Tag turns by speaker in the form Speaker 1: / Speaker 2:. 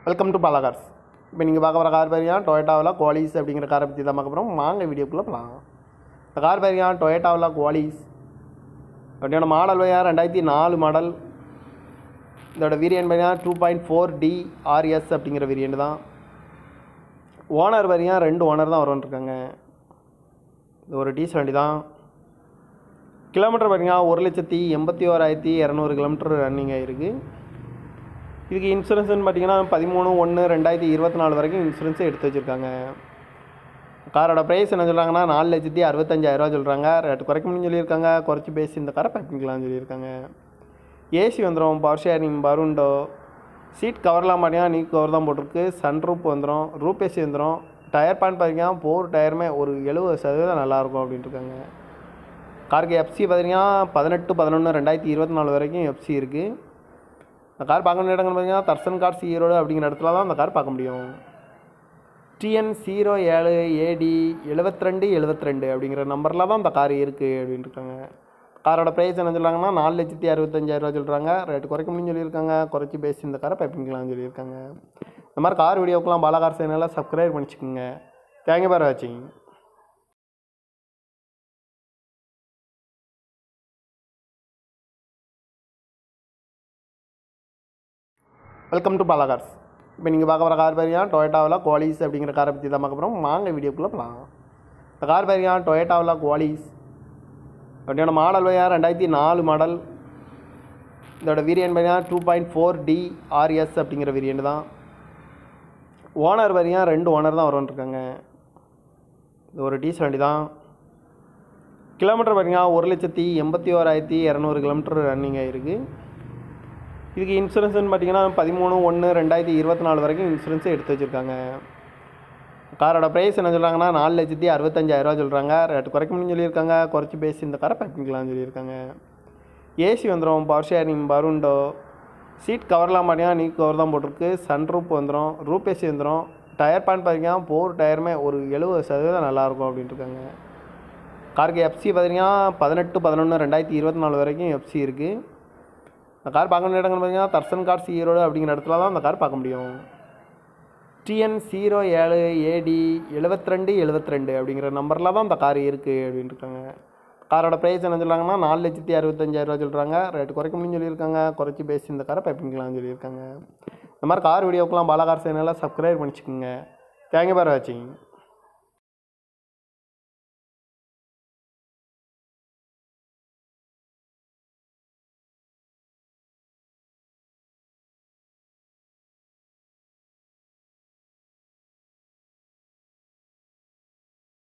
Speaker 1: welcome to Bala Cars இப்போ நீங்கள் பார்க்க போகிற கார் பேரியா டொயட்டாவில் குவாலிஸ் அப்படிங்கிற காரை பற்றி தான் பார்க்க போகிறோம் வாங்க வீடியோக்குள்ளே போகலாம் இந்த கார் பேரியா டொயட்டாவில் குவாலிஸ் அப்படியோட மாடல் பையா ரெண்டாயிரத்தி நாலு மாடல் இதோட வேரியன்ட் பையா two point four D RS அப்படிங்கிற வேரியன்ட் தான் ஓனர் வரையா ரெண்டு ஓனர் தான் வருவான்ருக்காங்க இது ஒரு டீசல் வண்டி தான் கிலோமீட்டர் பார்த்தீங்கன்னா ஒரு லட்சத்தி எண்பத்தி ஓராயிரத்தி இரநூறு கிலோமீட்டர் ரன்னிங் ஆகிருக்கு இதுக்கு இன்சூரன்ஸ்னு பார்த்தீங்கன்னா பதிமூணு ஒன்று ரெண்டாயிரத்தி இருபத்தி நாலு வரைக்கும் இன்சூரன்ஸே எடுத்து வச்சுருக்காங்க காரோட ப்ரைஸ் என்ன சொல்கிறாங்கன்னா நாலு லட்சத்தி அறுபத்தஞ்சாயிரரூவா சொல்கிறாங்க ரேட்டு குறைக்க முடியும்னு சொல்லியிருக்காங்க குறைச்சி பேசி இந்த காரை பேக்கிங்கலாம்னு சொல்லியிருக்காங்க ஏசி வந்துடும் பவர் ஷேரிங் பருண்டோ சீட் கவர்லாம் பார்த்தீங்கன்னா நீ கவர் தான் போட்டிருக்கு சன் ரூப் வந்துடும் ரூப் ஏசி வந்துடும் டயர் பேன் பார்த்தீங்கன்னா போர் டயருமே ஒரு எழுபது சதவீதம் நல்லாயிருக்கும் அப்படின்ட்டு இருக்காங்க காருக்கு எஃப்சி பார்த்தீங்கன்னா பதினெட்டு பதினொன்று ரெண்டாயிரத்தி இருபத்தி நாலு வரைக்கும் எஃப்சி இருக்குது இந்த கார் பார்க்க வேண்டிய இடங்கள் பார்த்தீங்கன்னா தர்சன் கார்ஸ் ஈரோடு அப்படிங்கிற இடத்துல தான் அந்த கார் பார்க்க முடியும் டிஎன் ஜீரோ ஏழு ஏடி எழுபத்திரெண்டு எழுபத்திரெண்டு அப்படிங்கிற நம்பரில் தான் இந்த கார் இருக்குது அப்படின்ட்டு இருக்காங்க காரோட ப்ரைஸ் என்ன சொல்கிறாங்கன்னா நாலு லட்சத்தி அறுபத்தஞ்சாயிரரூவா சொல்கிறாங்க ரேட்டு குறைக்க முடியும்னு சொல்லியிருக்காங்க குறைச்சி பேசி இந்த காரை பைப்பிங்கலாம்னு சொல்லியிருக்காங்க இந்த மாதிரி கார் வீடியோக்கெலாம் பாலாகார் சேனலில் சப்ஸ்கிரைப் பண்ணிச்சுக்கோங்க தேங்க்யூ பார் வாட்சிங் வெல்கம் டு பாலாகார்ஸ் இப்போ நீங்கள் பார்க்க போகிற கார் பேரியா டொயட்டாவில் குவாலிஸ் அப்படிங்கிற காரை பற்றி தான் பார்க்க போகிறோம் வாங்க வீடியோக்குள்ளே போகலாம் இந்த கார் பேரியா டொயட்டாவில் குவாலிஸ் அப்படியோட மாடல் பையா ரெண்டாயிரத்தி நாலு மாடல் இதோட வேரியன்ட் பையா two point four D RS அப்படிங்கிற வேரியன்ட் தான் ஓனர் வரையா ரெண்டு ஓனர் தான் வருவான்ருக்காங்க இது ஒரு டீசல் வண்டி தான் கிலோமீட்டர் பார்த்தீங்கன்னா ஒரு லட்சத்தி எண்பத்தி ஓராயிரத்தி இரநூறு கிலோமீட்டர் ரன்னிங் ஆகிருக்கு இதுக்கு இன்சூரன்ஸ்னு பார்த்தீங்கன்னா பதிமூணு ஒன்று ரெண்டாயிரத்தி இருபத்தி நாலு வரைக்கும் இன்சூரன்ஸே எடுத்து வச்சுருக்காங்க காரோட ப்ரைஸ் என்ன சொல்கிறாங்கன்னா நாலு லட்சத்தி அறுபத்தஞ்சாயிரரூவா சொல்கிறாங்க ரேட்டு குறைக்க முடியும்னு சொல்லியிருக்காங்க குறைச்சி பேசி இந்த காரை பேக்கிங்கலாம்னு சொல்லியிருக்காங்க ஏசி வந்துடும் பவர் ஷேரிங் பருண்டோ சீட் கவர்லாம் பார்த்தீங்கன்னா நீ கவர் தான் போட்டிருக்கு சன் ரூப் வந்துடும் ரூப் ஏசி வந்துடும் டயர் பேன் பார்த்தீங்கன்னா போர் டயருமே ஒரு எழுபது சதவீதம் நல்லாயிருக்கும் அப்படின்ட்டு இருக்காங்க காருக்கு எஃப்சி பார்த்தீங்கன்னா பதினெட்டு பதினொன்று ரெண்டாயிரத்தி இருபத்தி நாலு வரைக்கும் எஃப்சி இருக்குது இந்த கார் பார்க்க வேண்டிய இடங்கள் பார்த்தீங்கன்னா தர்சன் கார்ஸ் ஈரோடு அப்படிங்கிற இடத்துல தான் அந்த கார் பார்க்க முடியும் டிஎன் ஜீரோ ஏழு ஏடி எழுபத்திரெண்டு எழுபத்திரெண்டு அப்படிங்கிற நம்பரில் தான் இந்த கார் இருக்குது அப்படின்ட்டு இருக்காங்க காரோட ப்ரைஸ் என்ன சொல்கிறாங்கன்னா நாலு லட்சத்தி அறுபத்தஞ்சாயிரரூவா சொல்கிறாங்க ரேட்டு குறைக்க முடியும்னு சொல்லியிருக்காங்க குறைச்சி பேசி இந்த காரை பைப்பிங்கலாம்னு சொல்லியிருக்காங்க இந்த மாதிரி கார் வீடியோக்கெலாம் பாலாகார் சேனலில் சப்ஸ்கிரைப் பண்ணிச்சுக்கோங்க தேங்க்யூ பார் வாட்சிங்